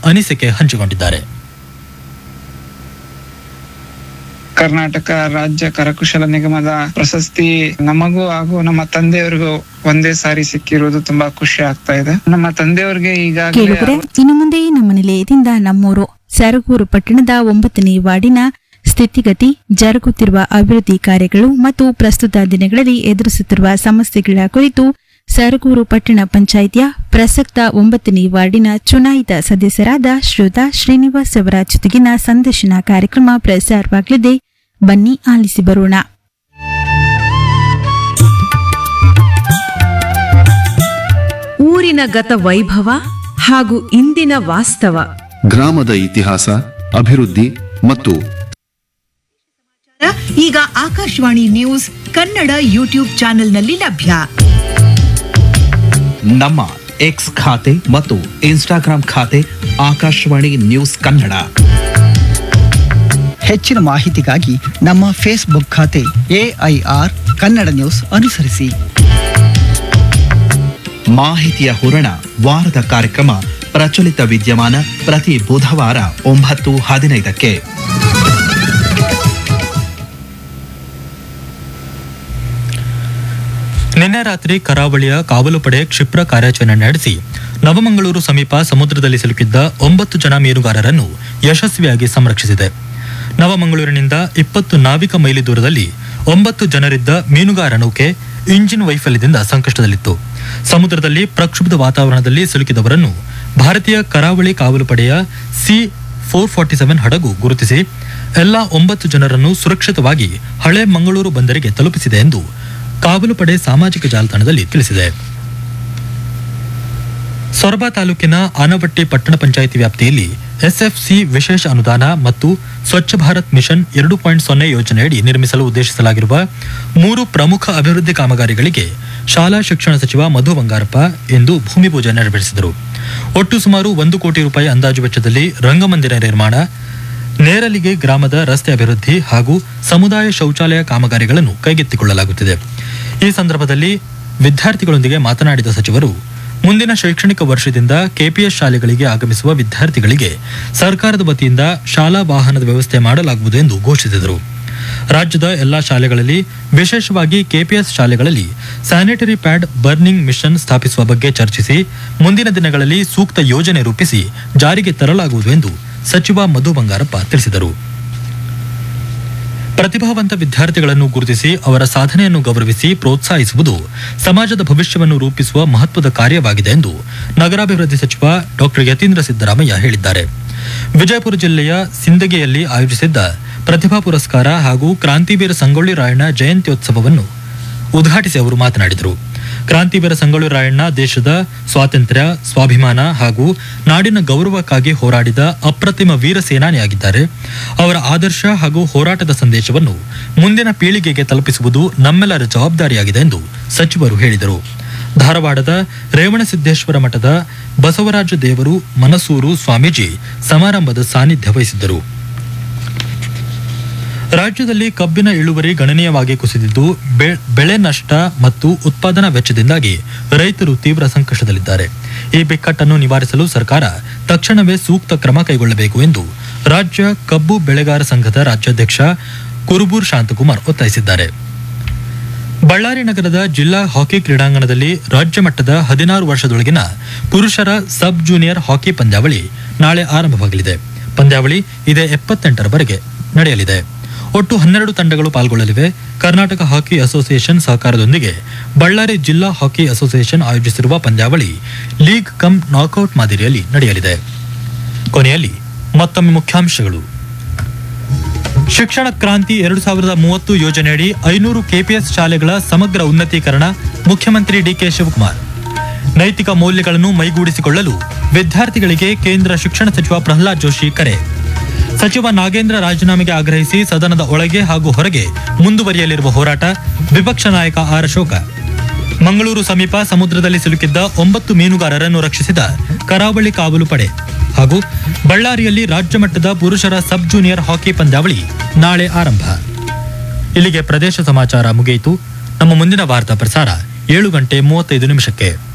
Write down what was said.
ಅನಿಸಿಕೆ ಹಂಚಿಕೊಂಡಿದ್ದಾರೆ ಕರ್ನಾಟಕ ರಾಜ್ಯ ಕರಕುಶಲ ನಿಗಮದ ಪ್ರಶಸ್ತಿ ನಮಗೂ ಹಾಗೂ ನಮ್ಮ ತಂದೆಯವರಿಗೂ ಒಂದೇ ಸಾರಿ ಸಿಕ್ಕಿರುವುದು ತುಂಬಾ ಖುಷಿ ಆಗ್ತಾ ಇದೆ ನಮ್ಮ ತಂದೆಯವರಿಗೆ ಈಗಾಗಲೇ ಕೇಳುಗರೆ ಇನ್ನು ಮುಂದೆ ನಮ್ಮ ನಿಲಯದಿಂದ ನಮ್ಮೂರು ಸರಗೂರು ಪಟ್ಟಣದ ಒಂಬತ್ತನೇ ವಾರ್ಡಿನ ಸ್ಥಿತಿಗತಿ ಜರುಗುತ್ತಿರುವ ಅಭಿವೃದ್ಧಿ ಕಾರ್ಯಗಳು ಮತ್ತು ಪ್ರಸ್ತುತ ದಿನಗಳಲ್ಲಿ ಎದುರಿಸುತ್ತಿರುವ ಸಮಸ್ಯೆಗಳ ಕುರಿತು ಸರಗೂರು ಪಟ್ಟಣ ಪಂಚಾಯಿತಿಯ ಪ್ರಸಕ್ತ ಒಂಬತ್ತನೇ ವಾರ್ಡಿನ ಚುನಾಯಿತ ಸದಸ್ಯರಾದ ಶ್ರೋತಾ ಶ್ರೀನಿವಾಸ್ ಅವರ ಜೊತೆಗಿನ ಸಂದರ್ಶನ ಕಾರ್ಯಕ್ರಮ ಪ್ರಸಾರವಾಗಲಿದೆ ಬನ್ನಿ ಆಲಿಸಿ ಬರೋಣ ಊರಿನ ಗತ ವೈಭವ ಹಾಗೂ ಇಂದಿನ ವಾಸ್ತವ ಗ್ರಾಮದ ಇತಿಹಾಸ ಅಭಿವೃದ್ಧಿ ಮತ್ತು ಈಗ ಆಕಾಶವಾಣಿ ನ್ಯೂಸ್ ಕನ್ನಡ ಯೂಟ್ಯೂಬ್ ಚಾನೆಲ್ನಲ್ಲಿ ಲಭ್ಯ ನಮ್ಮ ಎಕ್ಸ್ ಖಾತೆ ಮತ್ತು ಇನ್ಸ್ಟಾಗ್ರಾಂ ಖಾತೆ ಆಕಾಶವಾಣಿ ನ್ಯೂಸ್ ಕನ್ನಡ ಹೆಚ್ಚಿನ ಮಾಹಿತಿಗಾಗಿ ನಮ್ಮ ಫೇಸ್ಬುಕ್ ಖಾತೆ ಎಐಆರ್ ಕನ್ನಡ ನ್ಯೂಸ್ ಅನುಸರಿಸಿ ಮಾಹಿತಿಯ ಹೂರಣ ವಾರದ ಕಾರ್ಯಕ್ರಮ ಪ್ರಚಲಿತ ವಿದ್ಯಮಾನ ಪ್ರತಿ ಬುಧವಾರ ಒಂಬತ್ತು ಹದಿನೈದಕ್ಕೆ ನಿನ್ನೆ ರಾತ್ರಿ ಕರಾವಳಿಯ ಕಾವಲು ಪಡೆ ಕ್ಷಿಪ್ರ ಕಾರ್ಯಾಚರಣೆ ನಡೆಸಿ ನವಮಂಗಳೂರು ಸಮೀಪ ಸಮುದ್ರದಲ್ಲಿ ಸಿಲುಕಿದ್ದ ಒಂಬತ್ತು ಜನ ಮೀನುಗಾರರನ್ನು ಯಶಸ್ವಿಯಾಗಿ ಸಂರಕ್ಷಿಸಿದೆ ನವಮಂಗಳೂರಿನಿಂದ ಇಪ್ಪತ್ತು ನಾವಿಕ ಮೈಲಿ ದೂರದಲ್ಲಿ ಒಂಬತ್ತು ಜನರಿದ್ದ ಮೀನುಗಾರ ನೌಕೆ ಇಂಜಿನ್ ವೈಫಲ್ಯದಿಂದ ಸಂಕಷ್ಟದಲ್ಲಿತ್ತು ಸಮುದ್ರದಲ್ಲಿ ಪ್ರಕ್ಷುಬ್ಧ ವಾತಾವರಣದಲ್ಲಿ ಸಿಲುಕಿದವರನ್ನು ಭಾರತೀಯ ಕರಾವಳಿ ಕಾವಲು ಪಡೆಯ ಸಿ ಫೋರ್ ಫಾರ್ಟಿ ಸೆವೆನ್ ಹಡಗು ಗುರುತಿಸಿ ಎಲ್ಲ ಒಂಬತ್ತು ಜನರನ್ನು ಸುರಕ್ಷಿತವಾಗಿ ಹಳೆ ಮಂಗಳೂರು ಬಂದರಿಗೆ ತಲುಪಿಸಿದೆ ಎಂದು ಕಾವಲು ಪಡೆ ಸಾಮಾಜಿಕ ಜಾಲತಾಣದಲ್ಲಿ ತಿಳಿಸಿದೆ ಸೊರಬ ತಾಲೂಕಿನ ಆನವಟ್ಟಿ ಪಟ್ಟಣ ಪಂಚಾಯಿತಿ ವ್ಯಾಪ್ತಿಯಲ್ಲಿ ಎಸ್ಎಫ್ಸಿ ವಿಶೇಷ ಅನುದಾನ ಮತ್ತು ಸ್ವಚ್ಛ ಭಾರತ್ ಮಿಷನ್ ಎರಡು ಪಾಯಿಂಟ್ ಸೊನ್ನೆ ಯೋಜನೆಯಡಿ ನಿರ್ಮಿಸಲು ಉದ್ದೇಶಿಸಲಾಗಿರುವ ಮೂರು ಪ್ರಮುಖ ಅಭಿವೃದ್ಧಿ ಕಾಮಗಾರಿಗಳಿಗೆ ಶಾಲಾ ಶಿಕ್ಷಣ ಸಚಿವ ಮಧು ಬಂಗಾರಪ್ಪ ಇಂದು ಭೂಮಿ ಪೂಜೆ ನೆರವೇರಿಸಿದರು ಒಟ್ಟು ಸುಮಾರು ಒಂದು ಕೋಟಿ ರೂಪಾಯಿ ಅಂದಾಜು ವೆಚ್ಚದಲ್ಲಿ ರಂಗಮಂದಿರ ನಿರ್ಮಾಣ ನೇರಲಿಗೆ ಗ್ರಾಮದ ರಸ್ತೆ ಅಭಿವೃದ್ಧಿ ಹಾಗೂ ಸಮುದಾಯ ಶೌಚಾಲಯ ಕಾಮಗಾರಿಗಳನ್ನು ಕೈಗೆತ್ತಿಕೊಳ್ಳಲಾಗುತ್ತಿದೆ ಈ ಸಂದರ್ಭದಲ್ಲಿ ವಿದ್ಯಾರ್ಥಿಗಳೊಂದಿಗೆ ಮಾತನಾಡಿದ ಸಚಿವರು ಮುಂದಿನ ಶೈಕ್ಷಣಿಕ ವರ್ಷದಿಂದ ಕೆಪಿಎಸ್ ಶಾಲೆಗಳಿಗೆ ಆಗಮಿಸುವ ವಿದ್ಯಾರ್ಥಿಗಳಿಗೆ ಸರ್ಕಾರದ ವತಿಯಿಂದ ಶಾಲಾ ವಾಹನದ ವ್ಯವಸ್ಥೆ ಮಾಡಲಾಗುವುದು ಎಂದು ಘೋಷಿಸಿದರು ರಾಜ್ಯದ ಎಲ್ಲಾ ಶಾಲೆಗಳಲ್ಲಿ ವಿಶೇಷವಾಗಿ ಕೆಪಿಎಸ್ ಶಾಲೆಗಳಲ್ಲಿ ಸ್ಯಾನಿಟರಿ ಪ್ಯಾಡ್ ಬರ್ನಿಂಗ್ ಮಿಷನ್ ಸ್ಥಾಪಿಸುವ ಬಗ್ಗೆ ಚರ್ಚಿಸಿ ಮುಂದಿನ ದಿನಗಳಲ್ಲಿ ಸೂಕ್ತ ಯೋಜನೆ ರೂಪಿಸಿ ಜಾರಿಗೆ ತರಲಾಗುವುದು ಎಂದು ಸಚಿವ ಮಧು ಬಂಗಾರಪ್ಪ ತಿಳಿಸಿದರು ಪ್ರತಿಭಾವಂತ ವಿದ್ಯಾರ್ಥಿಗಳನ್ನು ಗುರುತಿಸಿ ಅವರ ಸಾಧನೆಯನ್ನು ಗೌರವಿಸಿ ಪ್ರೋತ್ಸಾಹಿಸುವುದು ಸಮಾಜದ ಭವಿಷ್ಯವನ್ನು ರೂಪಿಸುವ ಮಹತ್ವದ ಕಾರ್ಯವಾಗಿದೆ ಎಂದು ನಗರಾಭಿವೃದ್ಧಿ ಸಚಿವ ಡಾಕ್ಟರ್ ಯತೀಂದ್ರ ಸಿದ್ದರಾಮಯ್ಯ ಹೇಳಿದ್ದಾರೆ ವಿಜಯಪುರ ಜಿಲ್ಲೆಯ ಸಿಂದಗಿಯಲ್ಲಿ ಆಯೋಜಿಸಿದ್ದ ಪ್ರತಿಭಾ ಪುರಸ್ಕಾರ ಹಾಗೂ ಕ್ರಾಂತಿವೀರ ಸಂಗೊಳ್ಳಿ ರಾಯಣ್ಣ ಜಯಂತ್ಯೋತ್ಸವವನ್ನು ಉದ್ಘಾಟಿಸಿ ಅವರು ಮಾತನಾಡಿದರು ಕ್ರಾಂತಿವೀರ ಸಂಗೊಳ್ಳಿ ರಾಯಣ್ಣ ದೇಶದ ಸ್ವಾತಂತ್ರ್ಯ ಸ್ವಾಭಿಮಾನ ಹಾಗೂ ನಾಡಿನ ಗೌರವಕ್ಕಾಗಿ ಹೋರಾಡಿದ ಅಪ್ರತಿಮ ವೀರ ಸೇನಾನಿಯಾಗಿದ್ದಾರೆ ಅವರ ಆದರ್ಶ ಹಾಗೂ ಹೋರಾಟದ ಸಂದೇಶವನ್ನು ಮುಂದಿನ ಪೀಳಿಗೆಗೆ ತಲುಪಿಸುವುದು ನಮ್ಮೆಲ್ಲರ ಜವಾಬ್ದಾರಿಯಾಗಿದೆ ಎಂದು ಸಚಿವರು ಹೇಳಿದರು ಧಾರವಾಡದ ರೇವಣಸಿದ್ದೇಶ್ವರ ಮಠದ ಬಸವರಾಜ ದೇವರು ಮನಸೂರು ಸ್ವಾಮೀಜಿ ಸಮಾರಂಭದ ಸಾನ್ನಿಧ್ಯ ವಹಿಸಿದ್ದರು ರಾಜ್ಯದಲ್ಲಿ ಕಬ್ಬಿನ ಇಳುವರಿ ಗಣನೀಯವಾಗಿ ಕುಸಿದಿದ್ದು ಬೆ- ಬೆಳೆ ನಷ್ಟ ಮತ್ತು ಉತ್ಪಾದನಾ ವೆಚ್ಚದಿಂದಾಗಿ ರೈತರು ತೀವ್ರ ಸಂಕಷ್ಟದಲ್ಲಿದ್ದಾರೆ ಈ ಬಿಕ್ಕಟ್ಟನ್ನು ನಿವಾರಿಸಲು ಸರ್ಕಾರ ತಕ್ಷಣವೇ ಸೂಕ್ತ ಕ್ರಮ ಕೈಗೊಳ್ಳಬೇಕು ಎಂದು ರಾಜ್ಯ ಕಬ್ಬು ಬೆಳೆಗಾರ ಸಂಘದ ರಾಜ್ಯಾಧ್ಯಕ್ಷ ಕುರುಬೂರ್ ಶಾಂತಕುಮಾರ್ ಒತ್ತಾಯಿಸಿದ್ದಾರೆ ಬಳ್ಳಾರಿ ನಗರದ ಜಿಲ್ಲಾ ಹಾಕಿ ಕ್ರೀಡಾಂಗಣದಲ್ಲಿ ರಾಜ್ಯ ಮಟ್ಟದ ಹದಿನಾರು ವರ್ಷದೊಳಗಿನ ಪುರುಷರ ಸಬ್ ಜೂನಿಯರ್ ಹಾಕಿ ಪಂದ್ಯಾವಳಿ ನಾಳೆ ಆರಂಭವಾಗಲಿದೆ ಪಂದ್ಯಾವಳಿ ಇದೇ ಎಪ್ಪತ್ತೆಂಟರವರೆಗೆ ನಡೆಯಲಿದೆ ಒಟ್ಟು ಹನ್ನೆರಡು ತಂಡಗಳು ಪಾಲ್ಗೊಳ್ಳಲಿವೆ ಕರ್ನಾಟಕ ಹಾಕಿ ಅಸೋಸಿಯೇಷನ್ ಸಹಕಾರದೊಂದಿಗೆ ಬಳ್ಳಾರಿ ಜಿಲ್ಲಾ ಹಾಕಿ ಅಸೋಸಿಯೇಷನ್ ಆಯೋಜಿಸಿರುವ ಪಂದ್ಯಾವಳಿ ಲೀಗ್ ಕಮ್ ನಾಕೌಟ್ ಮಾದರಿಯಲ್ಲಿ ನಡೆಯಲಿದೆ ಕೊನೆಯಲ್ಲಿ ಮತ್ತೊಮ್ಮೆ ಮುಖ್ಯಾಂಶಗಳು ಶಿಕ್ಷಣ ಕ್ರಾಂತಿ ಎರಡು ಸಾವಿರದ ಮೂವತ್ತು ಯೋಜನೆಯಡಿ ಐನೂರು ಕೆಪಿಎಸ್ ಶಾಲೆಗಳ ಸಮಗ್ರ ಉನ್ನತೀಕರಣ ಮುಖ್ಯಮಂತ್ರಿ ಡಿಕೆ ಶಿವಕುಮಾರ್ ನೈತಿಕ ಮೌಲ್ಯಗಳನ್ನು ಮೈಗೂಡಿಸಿಕೊಳ್ಳಲು ವಿದ್ಯಾರ್ಥಿಗಳಿಗೆ ಕೇಂದ್ರ ಶಿಕ್ಷಣ ಸಚಿವ ಪ್ರಹ್ಲಾದ್ ಜೋಶಿ ಕರೆ ಸಚಿವ ನಾಗೇಂದ್ರ ರಾಜೀನಾಮೆಗೆ ಆಗ್ರಹಿಸಿ ಸದನದ ಒಳಗೆ ಹಾಗೂ ಹೊರಗೆ ಮುಂದುವರಿಯಲಿರುವ ಹೋರಾಟ ವಿಪಕ್ಷ ನಾಯಕ ಆರ್ ಅಶೋಕ ಮಂಗಳೂರು ಸಮೀಪ ಸಮುದ್ರದಲ್ಲಿ ಸಿಲುಕಿದ್ದ ಒಂಬತ್ತು ಮೀನುಗಾರರನ್ನು ರಕ್ಷಿಸಿದ ಕರಾವಳಿ ಕಾವಲು ಪಡೆ ಹಾಗೂ ಬಳ್ಳಾರಿಯಲ್ಲಿ ರಾಜ್ಯ ಮಟ್ಟದ ಪುರುಷರ ಸಬ್ ಜೂನಿಯರ್ ಹಾಕಿ ಪಂದ್ಯಾವಳಿ ನಾಳೆ ಆರಂಭ ಇಲ್ಲಿಗೆ ಪ್ರದೇಶ ಸಮಾಚಾರ ಮುಗಿಯಿತು ನಮ್ಮ ಮುಂದಿನ ವಾರ್ತಾ ಪ್ರಸಾರ ಏಳು ಗಂಟೆ ಮೂವತ್ತೈದು ನಿಮಿಷಕ್ಕೆ